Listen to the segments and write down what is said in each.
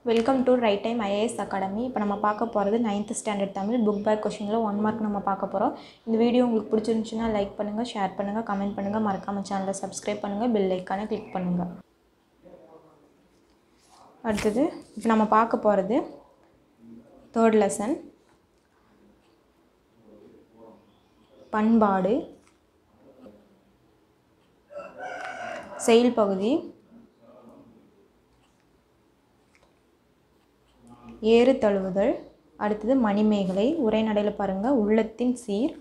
welcome to Right Time IAS Academy இப்போ நம்ம பார்க்க போகிறது ninth standard Tamil book back கொஷினில் ஒன் மார்க் நம்ம பார்க்க போகிறோம் இந்த வீடியோ உங்களுக்கு பிடிச்சிருந்துச்சுன்னா லைக் பண்ணுங்கள் ஷேர் பண்ணுங்கள் கமெண்ட் பண்ணுங்கள் மறக்காம சேனலை சப்ஸ்கிரைப் பண்ணுங்கள் பெல் ஐக்கானை கிளிக் பண்ணுங்கள் அடுத்தது இப்போ நம்ம பார்க்க போகிறது தேர்ட் லெசன் பண்பாடு செயல் பகுதி ஏறு தழுவுதல் அடுத்தது மணிமேகலை உரைநடையில் பாருங்கள் உள்ளத்தின் சீர்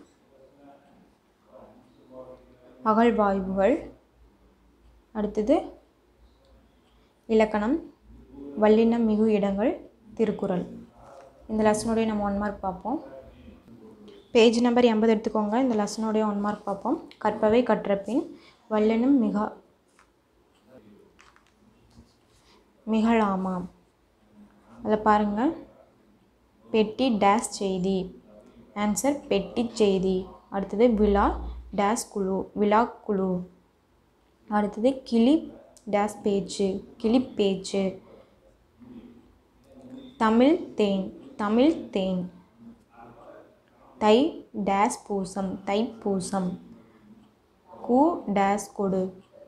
அகழ்வாய்வுகள் அடுத்தது இலக்கணம் வல்லினம் மிகு இடங்கள் திருக்குறள் இந்த லெசனுடைய நம்ம ஒன் மார்க் பார்ப்போம் பேஜ் நம்பர் எண்பது எடுத்துக்கோங்க இந்த லெசனுடைய ஒன் மார்க் பார்ப்போம் கற்பவை கற்றபின் வல்லினம் மிக மிகழாமாம் அதில் பாருங்கள் பெட்டி டேஸ் செய்தி ஆன்சர் பெட்டி செய்தி அடுத்தது விழா டேஸ் குழு விழா குழு அடுத்தது கிளி டேஸ் பேச்சு கிளி பேச்சு தமிழ் தேன் தமிழ் தேன் தை டேஸ் பூசம் தைப்பூசம் கூ டேஸ் கொடு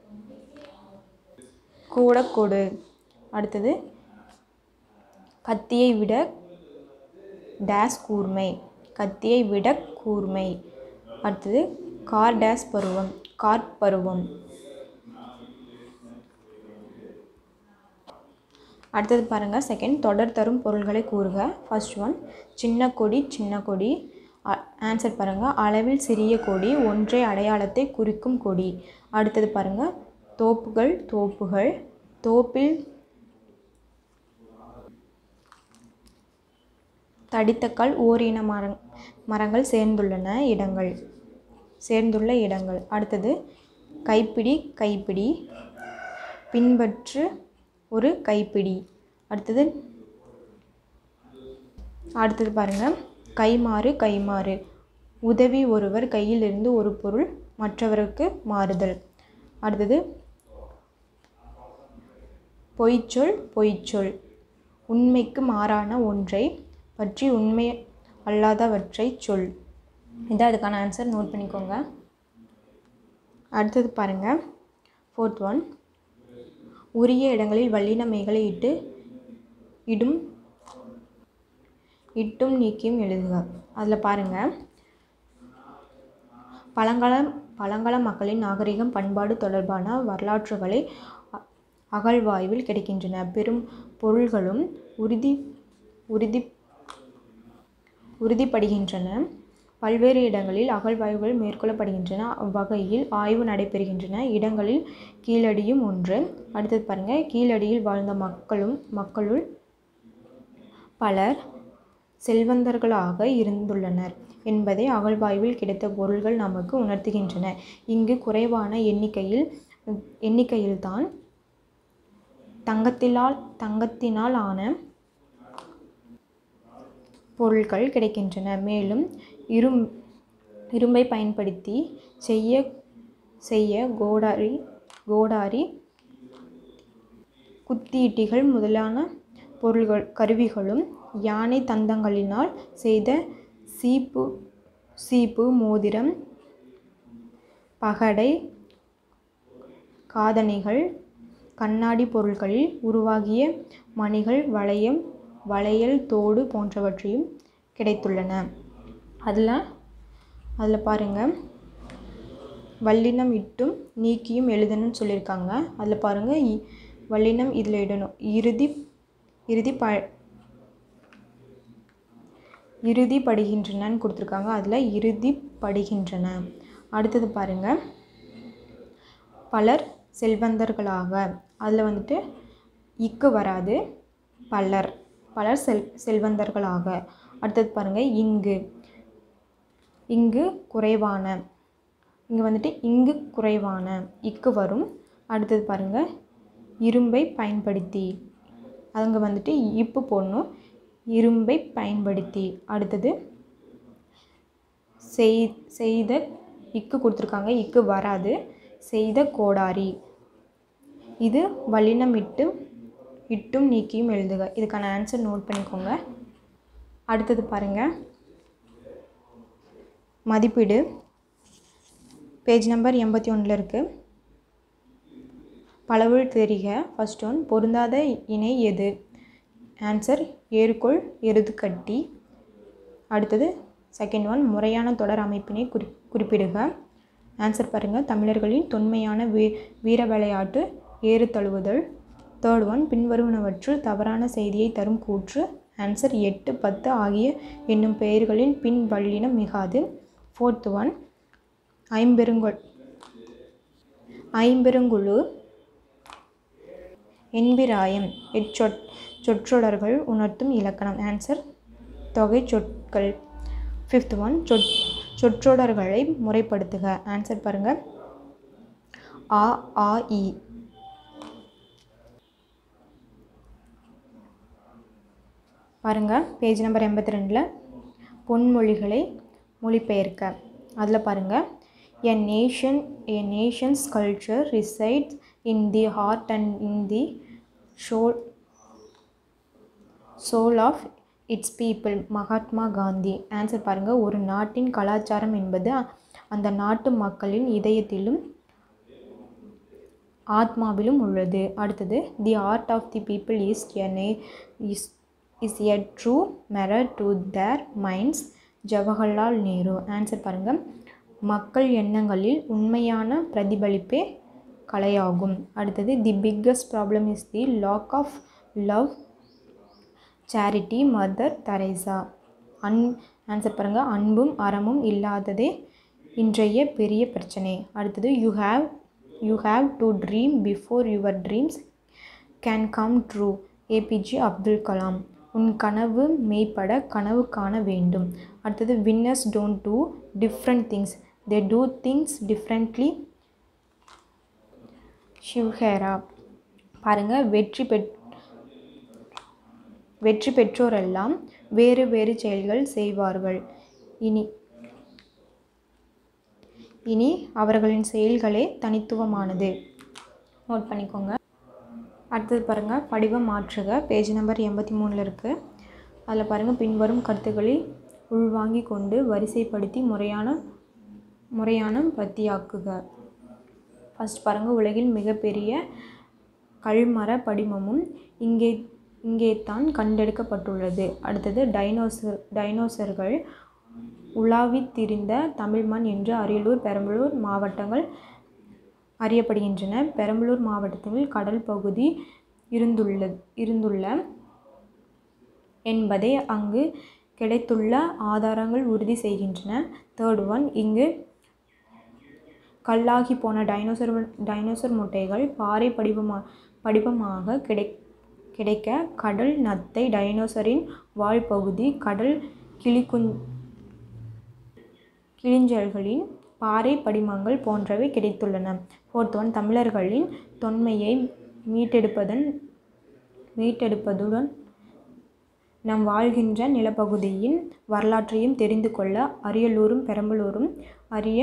கூட கொடு அடுத்தது கத்தியை விட டேஸ் கூர்மை கத்தியை விட கூர்மை அடுத்தது கார் டேஸ் பருவம் கார் பருவம் அடுத்தது பாருங்கள் செகண்ட் தொடர் தரும் பொருள்களை கூறுக ஃபர்ஸ்ட் ஒன் சின்ன கொடி சின்ன கொடி ஆன்சர் பாருங்கள் அளவில் சிறிய கொடி ஒன்றை அடையாளத்தை குறிக்கும் கொடி அடுத்தது பாருங்கள் தோப்புகள் தோப்புகள் தோப்பில் தடித்தக்கால் ஓரின மரங் மரங்கள் சேர்ந்துள்ளன இடங்கள் சேர்ந்துள்ள இடங்கள் அடுத்தது கைப்பிடி கைப்பிடி பின்பற்று ஒரு கைப்பிடி அடுத்தது அடுத்தது பாருங்கள் கைமாறு கைமாறு உதவி ஒருவர் கையிலிருந்து ஒரு பொருள் மற்றவருக்கு மாறுதல் அடுத்தது பொய்ச்சொல் பொய்ச்சொல் உண்மைக்கு மாறான ஒன்றை பற்றி உண்மை அல்லாதவற்றை சொல் இதான் அதுக்கான ஆன்சர் நோட் பண்ணிக்கோங்க அடுத்தது பாருங்கள் ஃபோர்த் ஒன் உரிய இடங்களில் வல்லின மேகலை இட்டு இடும் இட்டும் நீக்கியும் எழுதுக அதில் பாருங்கள் பழங்கால பழங்கால மக்களின் நாகரிகம் பண்பாடு தொடர்பான வரலாற்றுகளை அகழ்வாய்வில் கிடைக்கின்றன பெரும் பொருள்களும் உறுதி உறுதி உறுதிப்படுகின்றன பல்வேறு இடங்களில் அகழ்வாய்வுகள் மேற்கொள்ளப்படுகின்றன அவ்வகையில் ஆய்வு நடைபெறுகின்றன இடங்களில் கீழடியும் ஒன்று அடுத்தது பாருங்கள் கீழடியில் வாழ்ந்த மக்களும் மக்களுள் பலர் செல்வந்தர்களாக இருந்துள்ளனர் என்பதை அகழ்வாய்வில் கிடைத்த பொருள்கள் நமக்கு உணர்த்துகின்றன இங்கு குறைவான எண்ணிக்கையில் எண்ணிக்கையில்தான் தங்கத்திலால் தங்கத்தினால் ஆன பொருட்கள் கிடைக்கின்றன மேலும் இரும் இரும்பை பயன்படுத்தி செய்ய செய்ய கோடாரி கோடாரி குத்தீட்டிகள் முதலான பொருள்கள் கருவிகளும் யானை தந்தங்களினால் செய்த சீப்பு சீப்பு மோதிரம் பகடை காதணிகள் கண்ணாடி பொருட்களில் உருவாகிய மணிகள் வளையம் வளையல் தோடு போன்றவற்றையும் கிடைத்துள்ளன அதில் அதில் பாருங்கள் வல்லினம் இட்டும் நீக்கியும் எழுதணும்னு சொல்லியிருக்காங்க அதில் பாருங்கள் வல்லினம் இதில் இடணும் இறுதி இறுதி ப இறுதி படுகின்றனன்னு கொடுத்துருக்காங்க அதில் இறுதி படுகின்றன அடுத்தது பாருங்கள் பலர் செல்வந்தர்களாக அதில் வந்துட்டு இக்கு வராது பலர் பலர் செல் செல்வந்தர்களாக அடுத்தது பாருங்கள் இங்கு இங்கு குறைவான இங்கே வந்துட்டு இங்கு குறைவான இக்கு வரும் அடுத்தது பாருங்கள் இரும்பை பயன்படுத்தி அங்கே வந்துட்டு இப்பு போடணும் இரும்பை பயன்படுத்தி அடுத்தது செய் செய்த இக்கு கொடுத்துருக்காங்க இக்கு வராது செய்த கோடாரி இது வல்லினமிட்டு இட்டும் நீக்கியும் எழுதுக இதுக்கான ஆன்சர் நோட் பண்ணிக்கோங்க அடுத்தது பாருங்கள் மதிப்பீடு பேஜ் நம்பர் எண்பத்தி ஒன்றில் இருக்குது பலவுள் தெரிக ஃபர்ஸ்ட் ஒன் பொருந்தாத இணை எது ஆன்சர் ஏறுகோள் எருது கட்டி அடுத்தது செகண்ட் ஒன் முறையான தொடர் அமைப்பினை குறி குறிப்பிடுக ஆன்சர் பாருங்கள் தமிழர்களின் தொன்மையான வீ வீர விளையாட்டு ஏறு தழுவுதல் தேர்ட் ஒன் பின்வருவனவற்றுள் தவறான செய்தியை தரும் கூற்று ஆன்சர் எட்டு பத்து ஆகிய என்னும் பெயர்களின் பின் வல்லினம் மிகாது ஃபோர்த் ஒன் ஐம்பெருங்கொள் ஐம்பெருங்குழு எண்பிராயம் இச்சொற் சொற்றொடர்கள் உணர்த்தும் இலக்கணம் ஆன்சர் தொகை சொற்கள் ஃபிஃப்த் ஒன் சொற் சொற்றொடர்களை முறைப்படுத்துக ஆன்சர் பாருங்கள் ஆ ஆ இ பாருங்கள் பேஜ் நம்பர் எண்பத்தி ரெண்டில் பொன்மொழிகளை மொழிபெயர்க்க அதில் பாருங்கள் a nation a nation's culture resides in the heart and in the soul soul of its people Mahatma Gandhi answer பாருங்கள் ஒரு நாட்டின் கலாச்சாரம் என்பது அந்த நாட்டு மக்களின் இதயத்திலும் ஆத்மாவிலும் உள்ளது அடுத்தது the art of the people is a is is a true mirror to their minds Jawaharlal Nehru answer பாருங்கள் மக்கள் எண்ணங்களில் உண்மையான பிரதிபலிப்பே கலையாகும் அடுத்தது the biggest problem is the lack of love charity Mother Teresa அன் ஆன்சர் பாருங்கள் அன்பும் அறமும் இல்லாததே இன்றைய பெரிய பிரச்சனை அடுத்தது you have you have to dream before your dreams can come true APJ Abdul Kalam உன் கனவு மெய்ப்பட கனவு காண வேண்டும் அடுத்தது winners don't do different things they do things differently Shiv Khera பாருங்கள் வெற்றி பெற் வெற்றி பெற்றோரெல்லாம் வேறு வேறு செயல்கள் செய்வார்கள் இனி இனி அவர்களின் செயல்களே தனித்துவமானது நோட் பண்ணிக்கோங்க அடுத்தது பாருங்கள் படிவம் மாற்றுக பேஜ் நம்பர் எண்பத்தி மூணில் இருக்குது அதில் பாருங்கள் பின்வரும் கருத்துக்களை உள்வாங்கி கொண்டு வரிசைப்படுத்தி முறையான முறையான பத்தியாக்குக ஃபஸ்ட் பாருங்கள் உலகில் மிகப்பெரிய கல்மர படிமமும் இங்கே இங்கே தான் கண்டெடுக்கப்பட்டுள்ளது அடுத்தது டைனோசர் டைனோசர்கள் உலாவித் திரிந்த தமிழ் மண் என்று அரியலூர் பெரம்பலூர் மாவட்டங்கள் அறியப்படுகின்றன பெரம்பலூர் மாவட்டத்தில் கடல் பகுதி இருந்துள்ள இருந்துள்ள என்பதை அங்கு கிடைத்துள்ள ஆதாரங்கள் உறுதி செய்கின்றன தேர்ட் ஒன் இங்கு கல்லாகி போன டைனோசர் டைனோசர் முட்டைகள் பாறை படிவமா படிவமாக கிடை கிடைக்க கடல் நத்தை டைனோசரின் வால்பகுதி கடல் கிளிக்குஞ் கிளிஞ்சல்களின் பாறை படிமங்கள் போன்றவை கிடைத்துள்ளன ஃபோர்த் ஒன் தமிழர்களின் தொன்மையை மீட்டெடுப்பதன் மீட்டெடுப்பதுடன் நம் வாழ்கின்ற நிலப்பகுதியின் வரலாற்றையும் தெரிந்து கொள்ள அரியலூரும் பெரம்பலூரும் அரிய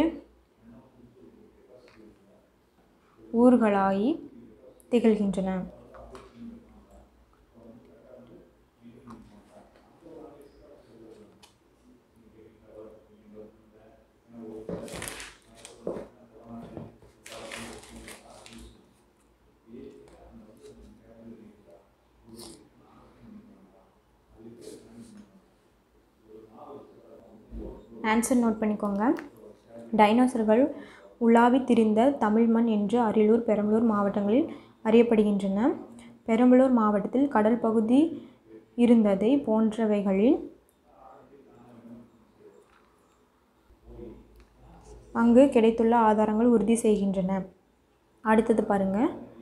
ஊர்களாய் திகழ்கின்றன ஆன்சர் நோட் பண்ணிக்கோங்க டைனோசர்கள் உலாவித் திரிந்த தமிழ் மண் என்று அரியலூர் பெரம்பலூர் மாவட்டங்களில் அறியப்படுகின்றன பெரம்பலூர் மாவட்டத்தில் கடல் பகுதி இருந்ததை போன்றவைகளில் அங்கு கிடைத்துள்ள ஆதாரங்கள் உறுதி செய்கின்றன அடுத்தது பாருங்க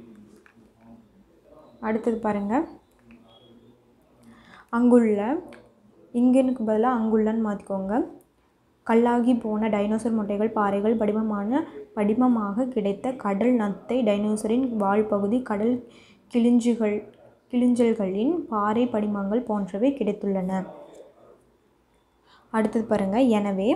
அடுத்தது பாருங்க அங்குள்ள இங்கனுக்கு பதிலாக அங்குள்ளன்னு மாற்றிக்கோங்க கல்லாகி போன டைனோசர் முட்டைகள் பாறைகள் படிமமான படிமமாக கிடைத்த கடல் நத்தை டைனோசரின் வால்பகுதி கடல் கிளிஞ்சுகள் கிளிஞ்சல்களின் பாறை படிமங்கள் போன்றவை கிடைத்துள்ளன அடுத்தது பாருங்கள் எனவே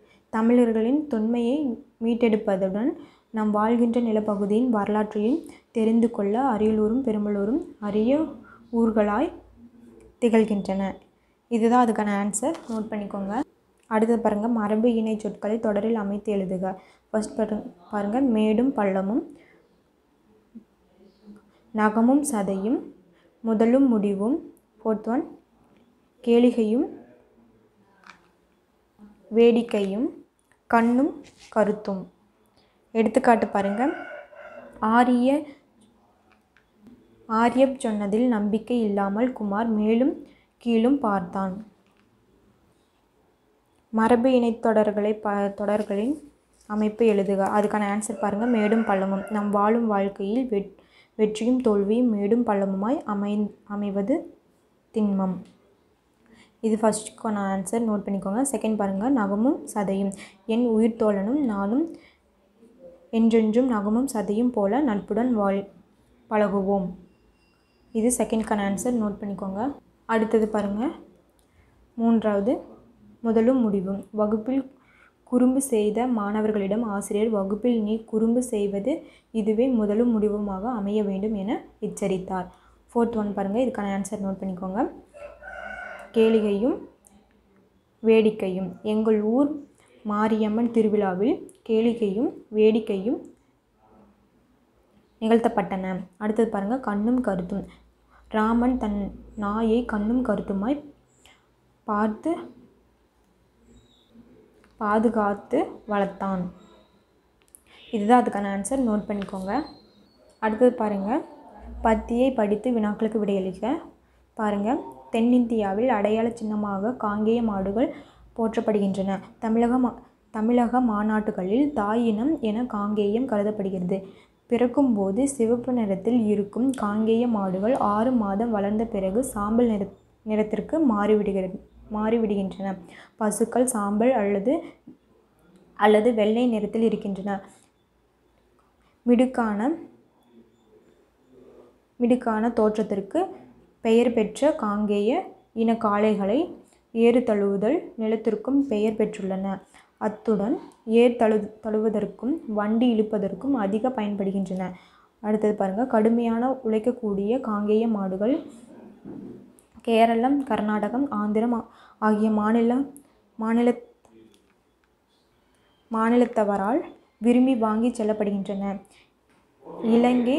தமிழர்களின் தொன்மையை மீட்டெடுப்பதுடன் நாம் வாழ்கின்ற நிலப்பகுதியின் வரலாற்றையும் தெரிந்து கொள்ள அரியலூரும் பெரம்பலூரும் அரிய ஊர்களாய் திகழ்கின்றன இதுதான் அதுக்கான ஆன்சர் நோட் பண்ணிக்கோங்க அடுத்தது பாருங்கள் மரபு இணை சொற்களை தொடரில் அமைத்து எழுதுக ஃபர்ஸ்ட் பாருங்கள் மேடும் பள்ளமும் நகமும் சதையும் முதலும் முடிவும் ஃபோர்த் ஒன் கேளிகையும் வேடிக்கையும் கண்ணும் கருத்தும் எடுத்துக்காட்டு பாருங்கள் ஆரிய ஆரியப் சொன்னதில் நம்பிக்கை இல்லாமல் குமார் மேலும் கீழும் பார்த்தான் மரபு இணைத்தொடர்களை ப தொடர்களின் அமைப்பு எழுதுக அதுக்கான ஆன்சர் பாருங்கள் மேடும் பள்ளமும் நம் வாழும் வாழ்க்கையில் வெட் வெற்றியும் தோல்வியும் மேடும் பள்ளமுமாய் அமை அமைவது திண்மம் இது ஃபஸ்ட்டுக்கான ஆன்சர் நோட் பண்ணிக்கோங்க செகண்ட் பாருங்கள் நகமும் சதையும் என் உயிர் தோழனும் நானும் என்றென்றும் நகமும் சதையும் போல நட்புடன் வாழ் பழகுவோம் இது செகண்ட்க்கான ஆன்சர் நோட் பண்ணிக்கோங்க அடுத்தது பாருங்கள் மூன்றாவது முதலும் முடிவும் வகுப்பில் குறும்பு செய்த மாணவர்களிடம் ஆசிரியர் வகுப்பில் நீ குறும்பு செய்வது இதுவே முதலும் முடிவுமாக அமைய வேண்டும் என எச்சரித்தார் ஃபோர்த் ஒன் பாருங்கள் இதுக்கான ஆன்சர் நோட் பண்ணிக்கோங்க கேளிகையும் வேடிக்கையும் எங்கள் ஊர் மாரியம்மன் திருவிழாவில் கேளிக்கையும் வேடிக்கையும் நிகழ்த்தப்பட்டன அடுத்தது பாருங்கள் கண்ணும் கருத்தும் ராமன் தன் நாயை கண்ணும் கருத்துமாய் பார்த்து பாதுகாத்து வளர்த்தான் இதுதான் அதுக்கான ஆன்சர் நோட் பண்ணிக்கோங்க அடுத்தது பாருங்கள் பத்தியை படித்து வினாக்களுக்கு விடையளிக்க பாருங்கள் தென்னிந்தியாவில் அடையாள சின்னமாக காங்கேய மாடுகள் போற்றப்படுகின்றன தமிழக மா தமிழக மாநாட்டுகளில் தாயினம் என காங்கேயம் கருதப்படுகிறது பிறக்கும்போது சிவப்பு நிறத்தில் இருக்கும் காங்கேய மாடுகள் ஆறு மாதம் வளர்ந்த பிறகு சாம்பல் நிற நிறத்திற்கு மாறிவிடுகிறது மாறிவிடுகின்றன பசுக்கள் சாம்பல் அல்லது அல்லது வெள்ளை நிறத்தில் இருக்கின்றன மிடுக்கான மிடுக்கான தோற்றத்திற்கு பெயர் பெற்ற காங்கேய இன காளைகளை ஏறு தழுவுதல் நிலத்திற்கும் பெயர் பெற்றுள்ளன அத்துடன் ஏர் தழு தழுவதற்கும் வண்டி இழுப்பதற்கும் அதிக பயன்படுகின்றன அடுத்தது பாருங்கள் கடுமையான உழைக்கக்கூடிய காங்கேய மாடுகள் கேரளம் கர்நாடகம் ஆந்திரம் ஆ- ஆகிய மாநில மாநில மாநிலத்தவரால் விரும்பி வாங்கி செல்லப்படுகின்றன இலங்கை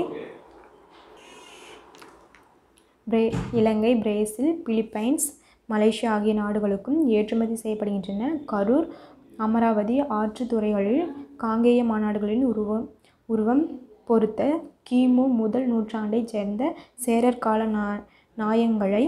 பிரே இலங்கை பிரேசில் பிலிப்பைன்ஸ் மலேசியா ஆகிய நாடுகளுக்கும் ஏற்றுமதி செய்யப்படுகின்றன கரூர் அமராவதி ஆற்றுத்துறைகளில் காங்கேய மாநாடுகளின் உருவம் உருவம் பொறுத்த கிமு முதல் நூற்றாண்டைச் சேர்ந்த சேரர் கால நா நாயங்களை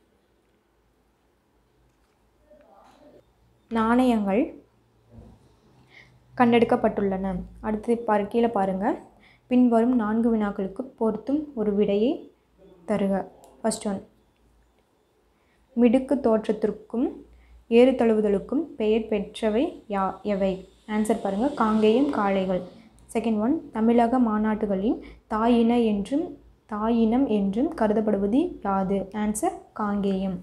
நாணயங்கள் கண்டெடுக்கப்பட்டுள்ளன அடுத்து பாரு கீழே பாருங்கள் பின்வரும் நான்கு வினாக்களுக்கு பொருத்தும் ஒரு விடையை தருக ஃபர்ஸ்ட் ஒன் மிடுக்கு தோற்றத்திற்கும் ஏறு தழுவுதலுக்கும் பெயர் பெற்றவை யா எவை ஆன்சர் பாருங்கள் காங்கேயம் காளைகள் செகண்ட் ஒன் தமிழக மாநாட்டுகளின் தாயின என்றும் தாயினம் என்றும் கருதப்படுவது யாது ஆன்சர் காங்கேயம்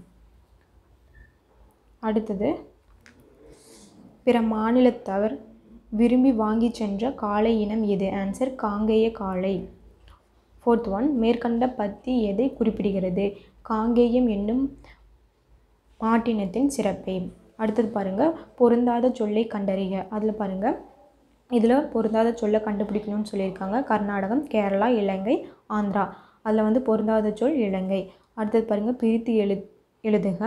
அடுத்தது பிற மாநிலத்தவர் விரும்பி வாங்கிச் சென்ற காளை இனம் எது ஆன்சர் காங்கேய காளை ஃபோர்த் ஒன் மேற்கண்ட பத்தி எதை குறிப்பிடுகிறது காங்கேயம் என்னும் மாட்டினத்தின் சிறப்பை அடுத்தது பாருங்கள் பொருந்தாத சொல்லை கண்டறிக அதில் பாருங்கள் இதில் பொருந்தாத சொல்லை கண்டுபிடிக்கணும்னு சொல்லியிருக்காங்க கர்நாடகம் கேரளா இலங்கை ஆந்திரா அதில் வந்து பொருந்தாத சொல் இலங்கை அடுத்தது பாருங்கள் பிரித்து எழு எழுதுக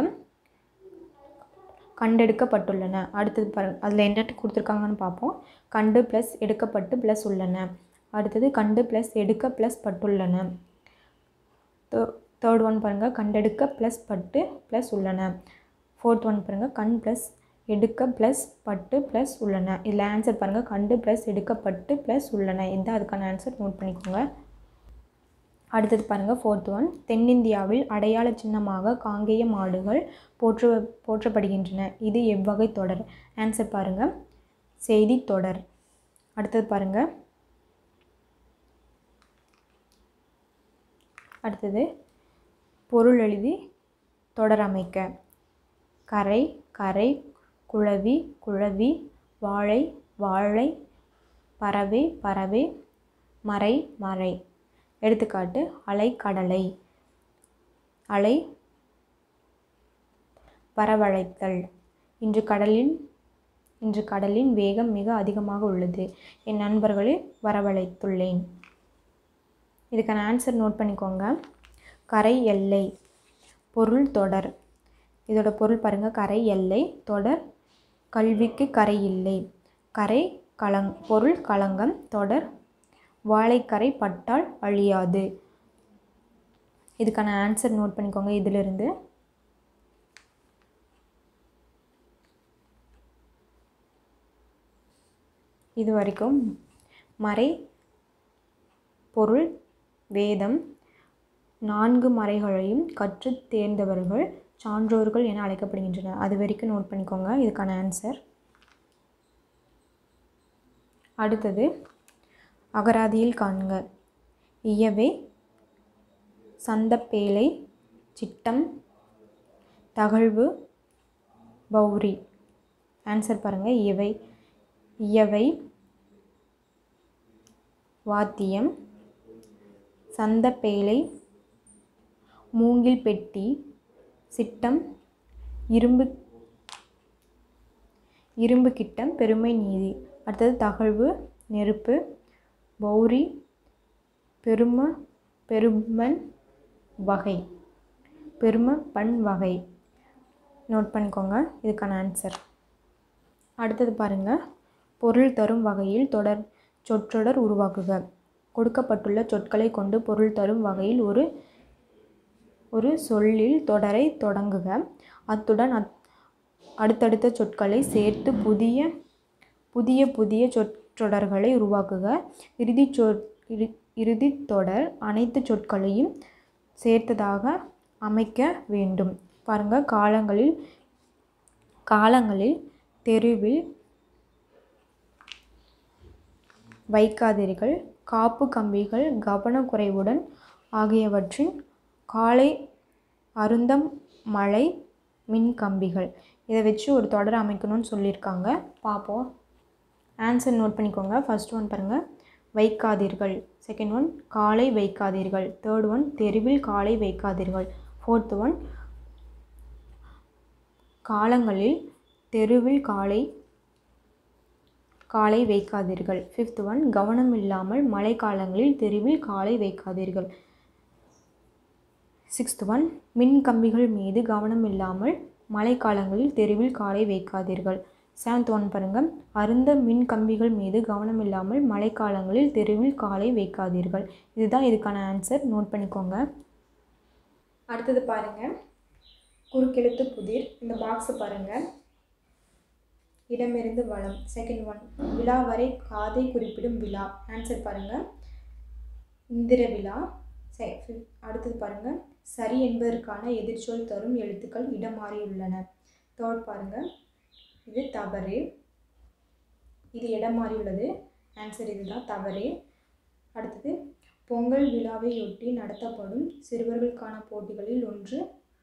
கண்டெடுக்கப்பட்டுள்ளன அடுத்தது பாருங்க அதில் என்னென்ன கொடுத்துருக்காங்கன்னு பார்ப்போம் கண்டு ப்ளஸ் எடுக்கப்பட்டு ப்ளஸ் உள்ளன அடுத்தது கண்டு ப்ளஸ் எடுக்க ப்ளஸ் பட்டுள்ளன தேர்ட் ஒன் பாருங்கள் கண்டெடுக்க ப்ளஸ் பட்டு ப்ளஸ் உள்ளன ஃபோர்த் ஒன் பாருங்கள் கண் ப்ளஸ் எடுக்க ப்ளஸ் பட்டு ப்ளஸ் உள்ளன இதில் ஆன்சர் பாருங்கள் கண்டு ப்ளஸ் எடுக்கப்பட்டு ப்ளஸ் உள்ளன இந்த அதுக்கான ஆன்சர் நோட் பண்ணிக்கோங்க அடுத்தது பாருங்கள் ஃபோர்த் ஒன் தென்னிந்தியாவில் அடையாள சின்னமாக காங்கேய மாடுகள் போற்று போற்றப்படுகின்றன இது எவ்வகை தொடர் ஆன்சர் பாருங்கள் செய்தி தொடர் அடுத்தது பாருங்கள் அடுத்தது பொருள் எழுதி தொடர் அமைக்க கரை கரை குழவி குழவி வாழை வாழை பறவை பறவை மறை மறை எடுத்துக்காட்டு அலை கடலை அலை வரவழைத்தல் இன்று கடலின் இன்று கடலின் வேகம் மிக அதிகமாக உள்ளது என் நண்பர்களை வரவழைத்துள்ளேன் இதுக்கான ஆன்சர் நோட் பண்ணிக்கோங்க கரை எல்லை பொருள் தொடர் இதோட பொருள் பாருங்கள் கரை எல்லை தொடர் கல்விக்கு கரை இல்லை கரை கலங் பொருள் களங்கம் தொடர் வாழைக்கரை பட்டால் அழியாது இதுக்கான ஆன்சர் நோட் பண்ணிக்கோங்க இதிலிருந்து இது வரைக்கும் மறை பொருள் வேதம் நான்கு மறைகளையும் கற்றுத் தேர்ந்தவர்கள் சான்றோர்கள் என அழைக்கப்படுகின்றனர் அது வரைக்கும் நோட் பண்ணிக்கோங்க இதுக்கான ஆன்சர் அடுத்தது அகராதியில் காண்க இயவே சந்தப்பேலை சிட்டம் தகழ்வு பௌரி ஆன்சர் பாருங்கள் இயவை இயவை வாத்தியம் சந்தப்பேலை மூங்கில் பெட்டி சிட்டம் இரும்பு இரும்பு கிட்டம் பெருமை நீதி அடுத்தது தகழ்வு நெருப்பு பௌரி பெரும பெருமன் வகை பெரும பண் வகை நோட் பண்ணிக்கோங்க இதுக்கான ஆன்சர் அடுத்தது பாருங்கள் பொருள் தரும் வகையில் தொடர் சொற்றொடர் உருவாக்குக கொடுக்கப்பட்டுள்ள சொற்களை கொண்டு பொருள் தரும் வகையில் ஒரு ஒரு சொல்லில் தொடரை தொடங்குக அத்துடன் அத் அடுத்தடுத்த சொற்களை சேர்த்து புதிய புதிய புதிய சொற்றொடர்களை உருவாக்குக இறுதி சொ இறு இறுதித் தொடர் அனைத்து சொற்களையும் சேர்த்ததாக அமைக்க வேண்டும் பாருங்கள் காலங்களில் காலங்களில் தெருவில் வைக்காதீர்கள் காப்பு கம்பிகள் கவனக்குறைவுடன் ஆகியவற்றின் காலை அருந்தம் மழை மின் கம்பிகள் இதை வச்சு ஒரு தொடர் அமைக்கணும்னு சொல்லியிருக்காங்க பார்ப்போம் ஆன்சர் நோட் பண்ணிக்கோங்க ஃபர்ஸ்ட் ஒன் பாருங்கள் வைக்காதீர்கள் செகண்ட் ஒன் காலை வைக்காதீர்கள் தேர்ட் ஒன் தெருவில் காலை வைக்காதீர்கள் ஃபோர்த் ஒன் காலங்களில் தெருவில் காலை காலை வைக்காதீர்கள் ஃபிஃப்த் ஒன் கவனம் இல்லாமல் மழைக்காலங்களில் தெருவில் காலை வைக்காதீர்கள் சிக்ஸ்த் ஒன் மின் கம்பிகள் மீது கவனம் இல்லாமல் மழைக்காலங்களில் தெருவில் காலை வைக்காதீர்கள் செவன்த் ஒன் பாருங்கள் அருந்த மின் கம்பிகள் மீது கவனம் இல்லாமல் மழைக்காலங்களில் தெருவில் காலை வைக்காதீர்கள் இதுதான் இதுக்கான ஆன்சர் நோட் பண்ணிக்கோங்க அடுத்தது பாருங்கள் குறுக்கெழுத்து புதிர் இந்த பாக்ஸை பாருங்கள் இடமிருந்து வளம் செகண்ட் ஒன் விழா வரை காதை குறிப்பிடும் விழா ஆன்சர் பாருங்கள் இந்திர விழா செ அடுத்தது பாருங்கள் சரி என்பதற்கான எதிர்ச்சொல் தரும் எழுத்துக்கள் இடம் மாறியுள்ளன தேர்ட் பாருங்கள் இது தவறு இது இடம் மாறியுள்ளது ஆன்சர் இதுதான் தவறு அடுத்தது பொங்கல் விழாவையொட்டி நடத்தப்படும் சிறுவர்களுக்கான போட்டிகளில் ஒன்று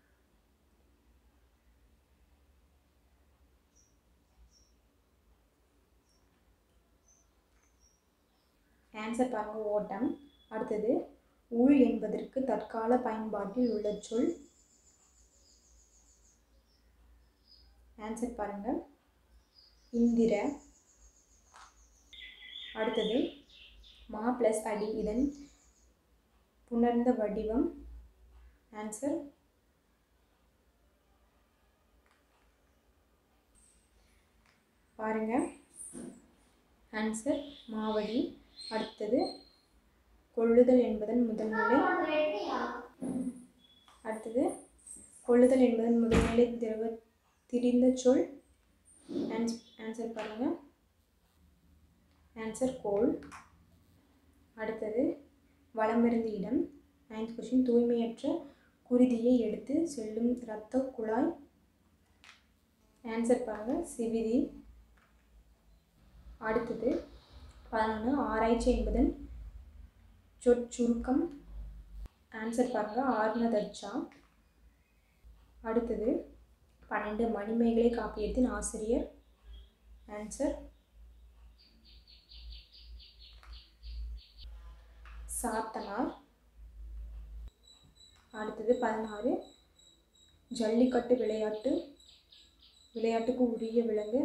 ஆன்சர் பாருங்கள் ஓட்டம் அடுத்தது உள் என்பதற்கு தற்கால பயன்பாட்டில் உள்ள சொல் ஆன்சர் பாருங்கள் இந்திர அடுத்தது மா ப்ளஸ் அடி இதன் புணர்ந்த வடிவம் ஆன்சர் பாருங்க ஆன்சர் மாவடி அடுத்தது கொள்ளுதல் என்பதன் முதல்நிலை அடுத்தது கொள்ளுதல் என்பதன் முதல்நிலை திரவ திரிந்த சொல் ஆன்ஸ் ஆன்சர் பாருங்கள் ஆன்சர் கோல் அடுத்தது வலமிருந்து இடம் நைன்த் கொஷின் தூய்மையற்ற குருதியை எடுத்து செல்லும் இரத்த குழாய் ஆன்சர் பாருங்கள் சிவிதி அடுத்தது பதினொன்று ஆராய்ச்சி என்பதன் சொற்சுருக்கம் ஆன்சர் பாருங்கள் ஆர்னதர்ச்சா அடுத்தது பன்னெண்டு மணிமேகலை காப்பியத்தின் ஆசிரியர் ஆன்சர் சாத்தனார் அடுத்தது பதினாறு ஜல்லிக்கட்டு விளையாட்டு விளையாட்டுக்கு உரிய விலங்கு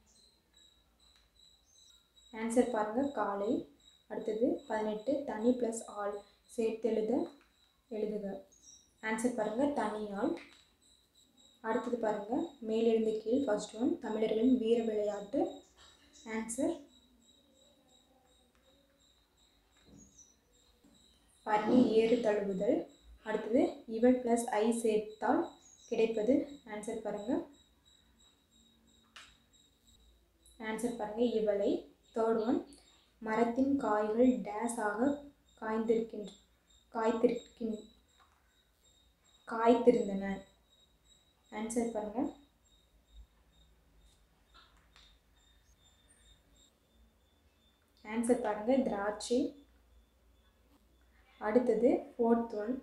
ஆன்சர் பாருங்கள் காளை அடுத்தது பதினெட்டு தனி ப்ளஸ் ஆள் சேர்த்தெழுத எழுதுக ஆன்சர் பாருங்கள் தனியாள் அடுத்தது பாருங்கள் மேலிருந்து கீழ் ஃபர்ஸ்ட் ஒன் தமிழர்களின் வீர விளையாட்டு ஆன்சர் பன்னி ஏறு தழுவுதல் அடுத்தது இவள் ப்ளஸ் ஐ சேர்த்தால் கிடைப்பது ஆன்சர் பாருங்கள் ஆன்சர் பாருங்கள் இவளை தேர்ட் ஒன் மரத்தின் காய்கள் டேஸ் ஆக காய்ந்திருக்கின்ற காய்த்திருக்கின் காய்த்திருந்தன ஆன்சர் பாருங்கள் ஆன்சர் பாருங்கள் திராட்சை அடுத்தது ஃபோர்த் ஒன்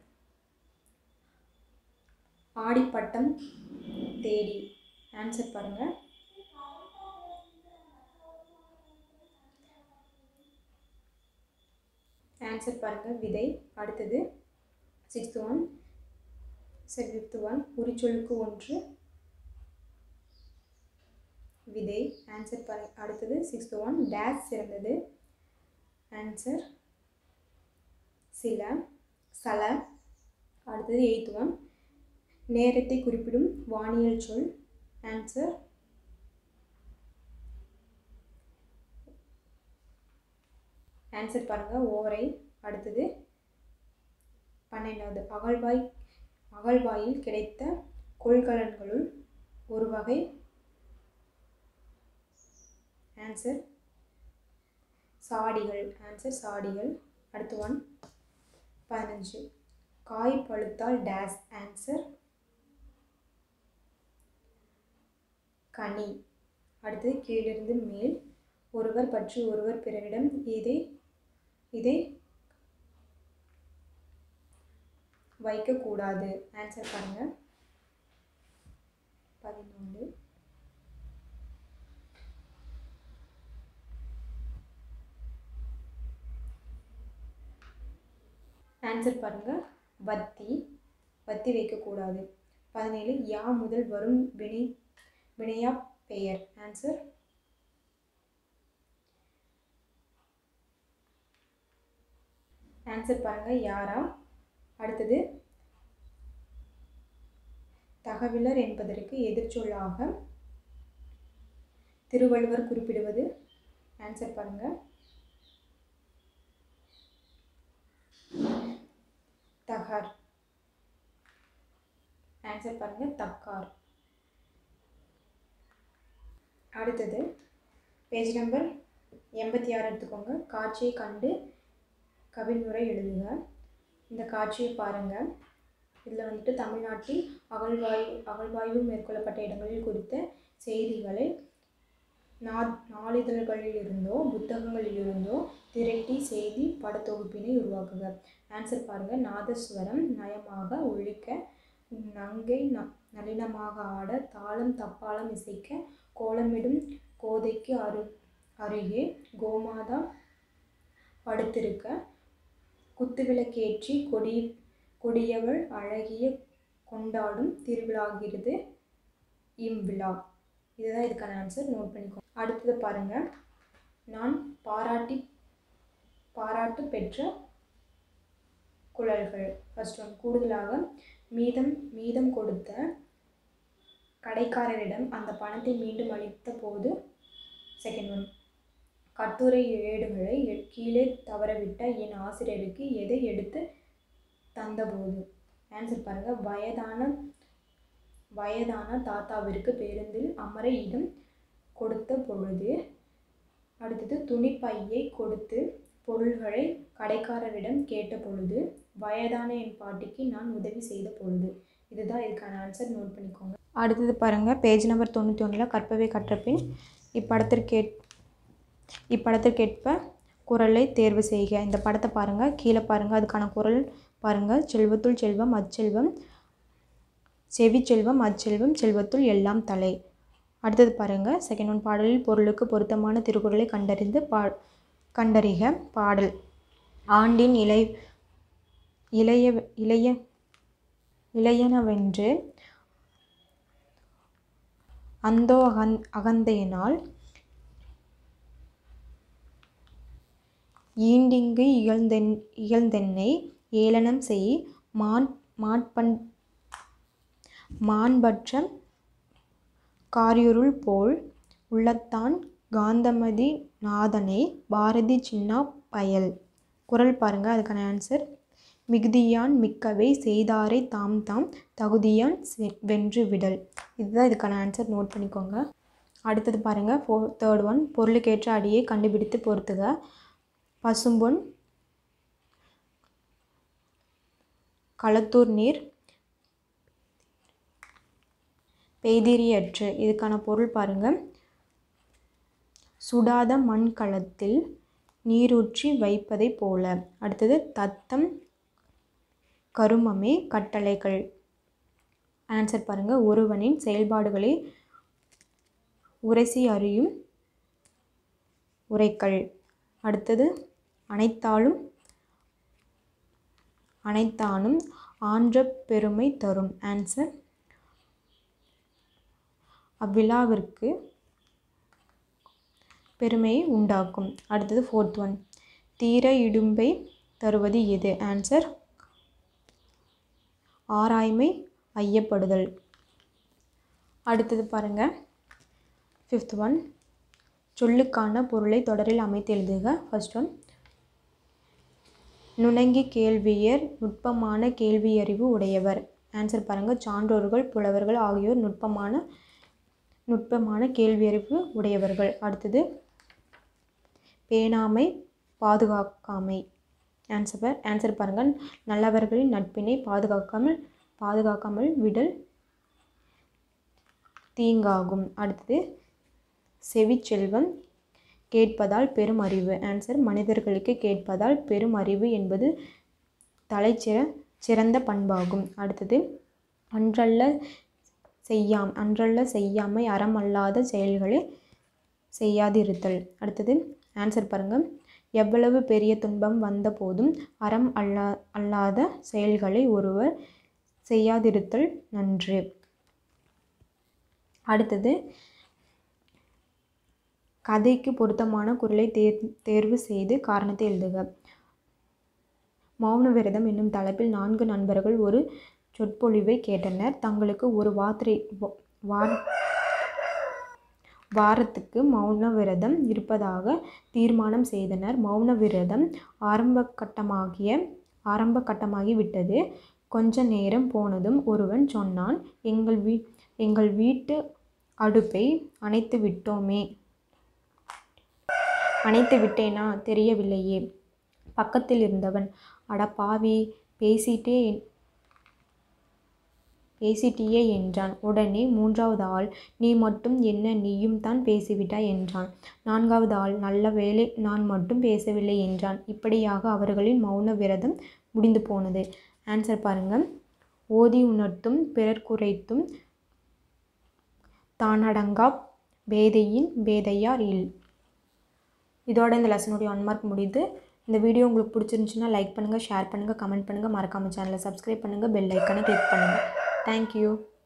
ஆடிப்பட்டம் தேடி ஆன்சர் பாருங்கள் ஆன்சர் பாருங்கள் விதை அடுத்தது சிக்ஸ்த் ஒன் சரி ஃபிஃப்த் ஒன் உரிச்சொலுக்கு ஒன்று விதை ஆன்சர் பாரு அடுத்தது சிக்ஸ்த் ஒன் டேஸ் சிறந்தது ஆன்சர் சில சல அடுத்தது எயித் ஒன் நேரத்தை குறிப்பிடும் வானியல் சொல் ஆன்சர் ஆன்சர் பாருங்கள் ஓரை அடுத்தது பன்னெண்டாவது அகழ்வாய் அகழ்வாயில் கிடைத்த கொள்கலன்களுள் ஒரு வகை ஆன்சர் சாடிகள் ஆன்சர் சாடிகள் அடுத்து ஒன் பதினஞ்சு காய் பழுத்தால் டேஸ் ஆன்சர் கனி அடுத்தது கீழிருந்து மேல் ஒருவர் பற்றி ஒருவர் பிறரிடம் இதை இதை வைக்கக்கூடாது ஆன்சர் பாருங்க பதினொன்று ஆன்சர் பாருங்க வத்தி வத்தி வைக்கக்கூடாது பதினேழு யா முதல் வரும் வினை வினையா பெயர் ஆன்சர் ஆன்சர் பாருங்க யாரா அடுத்தது தகவலர் என்பதற்கு எதிர்ச்சொல்லாக திருவள்ளுவர் குறிப்பிடுவது ஆன்சர் பாருங்க தகார் ஆன்சர் பாருங்க தக்கார் அடுத்தது பேஜ் நம்பர் எண்பத்தி ஆறு எடுத்துக்கோங்க காட்சியை கண்டு கவிஞரை எழுதுக இந்த காட்சியை பாருங்கள் இதில் வந்துட்டு தமிழ்நாட்டில் அகழ்வாயு அகழ்வாய்வு மேற்கொள்ளப்பட்ட இடங்களில் குறித்த செய்திகளை நா நாளிதழ்களிலிருந்தோ புத்தகங்களிலிருந்தோ திரட்டி செய்தி படத்தொகுப்பினை உருவாக்குக ஆன்சர் பாருங்கள் நாதஸ்வரம் நயமாக ஒழிக்க நங்கை ந நளினமாக ஆட தாளம் தப்பாளம் இசைக்க கோலமிடும் கோதைக்கு அரு அருகே கோமாதா படுத்திருக்க குத்துவிளக்கேற்றி கொடி கொடியவள் அழகிய கொண்டாடும் திருவிழாகிறது இவ்விழா இதுதான் இதுக்கான ஆன்சர் நோட் பண்ணிக்கோ அடுத்தது பாருங்கள் நான் பாராட்டி பாராட்டு பெற்ற குழல்கள் ஃபர்ஸ்ட் ஒன் கூடுதலாக மீதம் மீதம் கொடுத்த கடைக்காரரிடம் அந்த பணத்தை மீண்டும் அளித்த போது செகண்ட் ஒன் கட்டுரை ஏடுகளை எ- கீழே தவறவிட்ட என் ஆசிரியருக்கு எதை எடுத்து தந்தபோது ஆன்சர் பாருங்கள் வயதான வயதான தாத்தாவிற்கு பேருந்தில் அமர இடம் கொடுத்த பொழுது அடுத்தது துணிப்பையை கொடுத்து பொருள்களை கடைக்காரரிடம் கேட்ட பொழுது வயதான என் பாட்டிக்கு நான் உதவி செய்த பொழுது இதுதான் இதுக்கான ஆன்சர் நோட் பண்ணிக்கோங்க அடுத்தது பாருங்கள் பேஜ் நம்பர் தொண்ணூற்றி ஒன்றில் கற்பவை கற்றபின் இப்படத்திற்கேற் இப்படத்திற்கேற்ப குரலை தேர்வு செய்க இந்த படத்தை பாருங்கள் கீழே பாருங்கள் அதுக்கான குரல் பாருங்கள் செல்வத்துள் செல்வம் அச்செல்வம் செவிச்செல்வம் அச்செல்வம் செல்வத்துள் எல்லாம் தலை அடுத்தது பாருங்கள் செகண்ட் ஒன் பாடலில் பொருளுக்கு பொருத்தமான திருக்குறளை கண்டறிந்து பா கண்டறிக பாடல் ஆண்டின் இலை இளைய இளைய இளையனவென்று அந்தோ அகந் அகந்தையினால் ஈண்டிங்கு இகழ்ந்தென் இகழ்ந்தென்னை ஏளனம் செய் மான் மாட்பன் மாண்பற்ற காரிருள் போல் உள்ளத்தான் காந்தமதி நாதனை பாரதி சின்னா பயல் குரல் பாருங்கள் அதுக்கான ஆன்சர் மிகுதியான் மிக்கவை செய்தாரை தாம் தாம் தகுதியான் செ- வென்று விடல் இதுதான் இதுக்கான ஆன்சர் நோட் பண்ணிக்கோங்க அடுத்தது பாருங்கள் ஃபோ தேர்ட் ஒன் பொருளுக்கேற்ற அடியை கண்டுபிடித்து பொறுத்துக பசும்பொன் களத்தூர் நீர் பெய்திரியற்று இதுக்கான பொருள் பாருங்கள் சுடாத மண்கலத்தில் நீரூற்றி வைப்பதைப் போல அடுத்தது தத்தம் கருமமே கட்டளைகள் ஆன்சர் பாருங்கள் ஒருவனின் செயல்பாடுகளை உரைசி அறியும் உரைக்கல் அடுத்தது அனைத்தாலும் அனைத்தானும் ஆன்ற பெருமை தரும் ஆன்சர் அவ்விழாவிற்கு பெருமையை உண்டாக்கும் அடுத்தது ஃபோர்த் ஒன் தீர இடும்பை தருவது எது ஆன்சர் ஆராய்மை ஐயப்படுதல் அடுத்தது பாருங்க ஃபிஃப்த் ஒன் சொல்லுக்கான பொருளை தொடரில் அமைத்து எழுதுக ஃபர்ஸ்ட் ஒன் நுணங்கி கேள்வியர் நுட்பமான கேள்வியறிவு உடையவர் ஆன்சர் பாருங்கள் சான்றோர்கள் புலவர்கள் ஆகியோர் நுட்பமான நுட்பமான கேள்வியறிவு உடையவர்கள் அடுத்தது பேணாமை பாதுகாக்காமை ஆன்சர் ஆன்சர் பாருங்கள் நல்லவர்களின் நட்பினை பாதுகாக்காமல் பாதுகாக்காமல் விடல் தீங்காகும் அடுத்தது செவிச்செல்வம் கேட்பதால் பெரும் அறிவு ஆன்சர் மனிதர்களுக்கு கேட்பதால் பெரும் அறிவு என்பது தலைச்சிற சிறந்த பண்பாகும் அடுத்தது அன்றல்ல செய்யாம் அன்றல்ல செய்யாமை அறமல்லாத செயல்களை செய்யாதிருத்தல் அடுத்தது ஆன்சர் பாருங்கள் எவ்வளவு பெரிய துன்பம் வந்த போதும் அறம் அல்லா அல்லாத செயல்களை ஒருவர் செய்யாதிருத்தல் நன்று அடுத்தது கதைக்கு பொருத்தமான குரலை தேர் தேர்வு செய்து காரணத்தை எழுதுக மௌன விரதம் என்னும் தலைப்பில் நான்கு நண்பர்கள் ஒரு சொற்பொழிவை கேட்டனர் தங்களுக்கு ஒரு வாத்திரை வா வாரத்துக்கு மௌன விரதம் இருப்பதாக தீர்மானம் செய்தனர் மௌன விரதம் ஆரம்ப கட்டமாகிய ஆரம்ப கட்டமாகி விட்டது கொஞ்ச நேரம் போனதும் ஒருவன் சொன்னான் எங்கள் வீ எங்கள் வீட்டு அடுப்பை அணைத்து விட்டோமே அணைத்து விட்டேனா தெரியவில்லையே பக்கத்தில் இருந்தவன் அட பாவி பேசிட்டே பேசிட்டியே என்றான் உடனே மூன்றாவது ஆள் நீ மட்டும் என்ன நீயும் தான் பேசிவிட்டாய் என்றான் நான்காவது ஆள் நல்ல வேளை நான் மட்டும் பேசவில்லை என்றான் இப்படியாக அவர்களின் மௌன விரதம் முடிந்து போனது ஆன்சர் பாருங்கள் ஓதி உணர்த்தும் பிறர் குறைத்தும் தானடங்கா பேதையின் பேதையார் இல் இதோட இந்த லெசனுடைய ஒன் மார்க் முடியுது இந்த வீடியோ உங்களுக்கு பிடிச்சிருந்துச்சுன்னா லைக் பண்ணுங்கள் ஷேர் பண்ணுங்கள் கமெண்ட் பண்ணுங்கள் மறக்காமல் சேனலை சப்ஸ்கிரைப் பண்ணுங்கள் பெல் ஐக்கானை கிளிக் பண்ணுங்கள் தேங்க்யூ